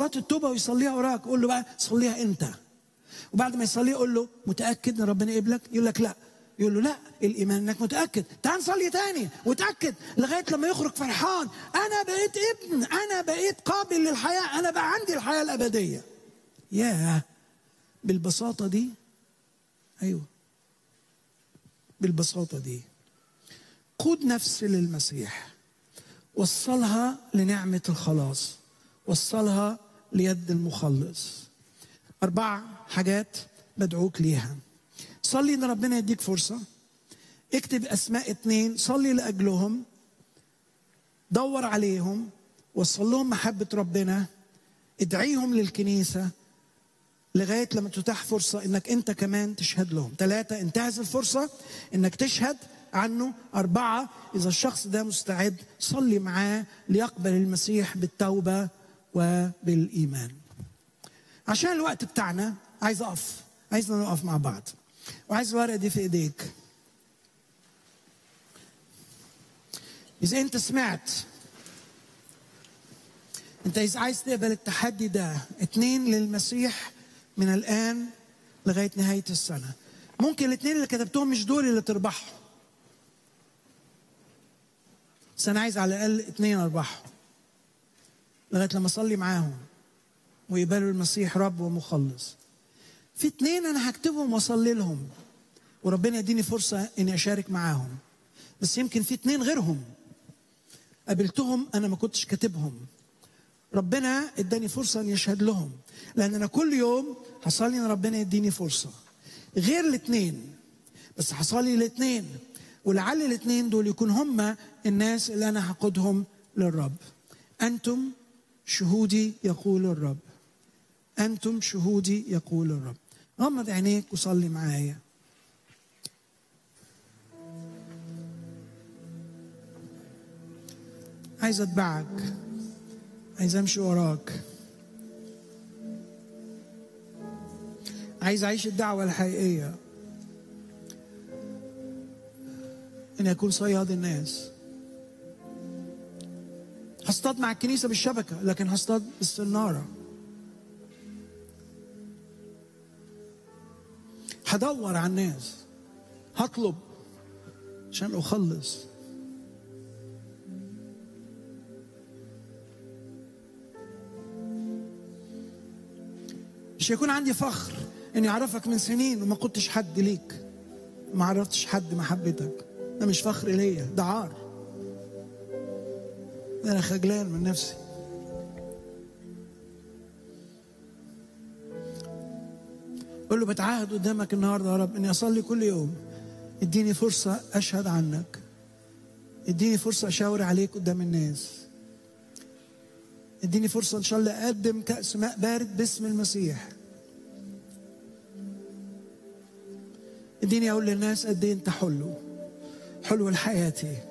صلاة التوبة ويصليها وراك قول له بقى صليها أنت وبعد ما يصلي يقول له متأكد إن ربنا يقبلك يقول لك لا يقول له لا الإيمان إنك متأكد تعال نصلي تاني وتأكد لغاية لما يخرج فرحان أنا بقيت ابن أنا بقيت قابل للحياة أنا بقى عندي الحياة الأبدية ياه بالبساطة دي أيوه بالبساطة دي قود نفسي للمسيح وصلها لنعمة الخلاص وصلها ليد المخلص أربع حاجات بدعوك ليها صلي إن ربنا يديك فرصة اكتب أسماء اتنين صلي لأجلهم دور عليهم وصل لهم محبة ربنا ادعيهم للكنيسة لغاية لما تتاح فرصة انك انت كمان تشهد لهم ثلاثة انتهز الفرصة انك تشهد عنه أربعة إذا الشخص ده مستعد صلي معاه ليقبل المسيح بالتوبة وبالإيمان عشان الوقت بتاعنا عايز أقف عايزنا نقف مع بعض وعايز الورقة دي في إيديك إذا أنت سمعت أنت إذا عايز تقبل التحدي ده اتنين للمسيح من الآن لغاية نهاية السنة ممكن الاثنين اللي كتبتهم مش دول اللي تربحهم بس أنا عايز على الأقل اثنين أربحهم لغاية لما أصلي معاهم ويقبلوا المسيح رب ومخلص في اثنين أنا هكتبهم وأصلي لهم وربنا يديني فرصة إني أشارك معاهم بس يمكن في اثنين غيرهم قابلتهم أنا ما كنتش كاتبهم ربنا اداني فرصة أن يشهد لهم لأن أنا كل يوم هصلي إن ربنا يديني فرصة غير الاثنين بس هصلي الاثنين ولعل الاثنين دول يكون هم الناس اللي أنا هقودهم للرب أنتم شهودي يقول الرب أنتم شهودي يقول الرب غمض عينيك وصلي معايا عايز اتبعك عايز امشي وراك عايز اعيش الدعوه الحقيقيه ان اكون صياد الناس هصطاد مع الكنيسه بالشبكه لكن هصطاد بالسناره هدور على الناس هطلب عشان اخلص مش هيكون عندي فخر اني اعرفك من سنين وما كنتش حد ليك ما عرفتش حد محبتك ده مش فخر ليا ده عار ده انا خجلان من نفسي قول له بتعهد قدامك النهارده يا رب اني اصلي كل يوم اديني فرصه اشهد عنك اديني فرصه اشاور عليك قدام الناس اديني فرصة إن شاء الله أقدم كأس ماء بارد باسم المسيح اديني أقول للناس قد إيه أنت حلو حلو لحياتي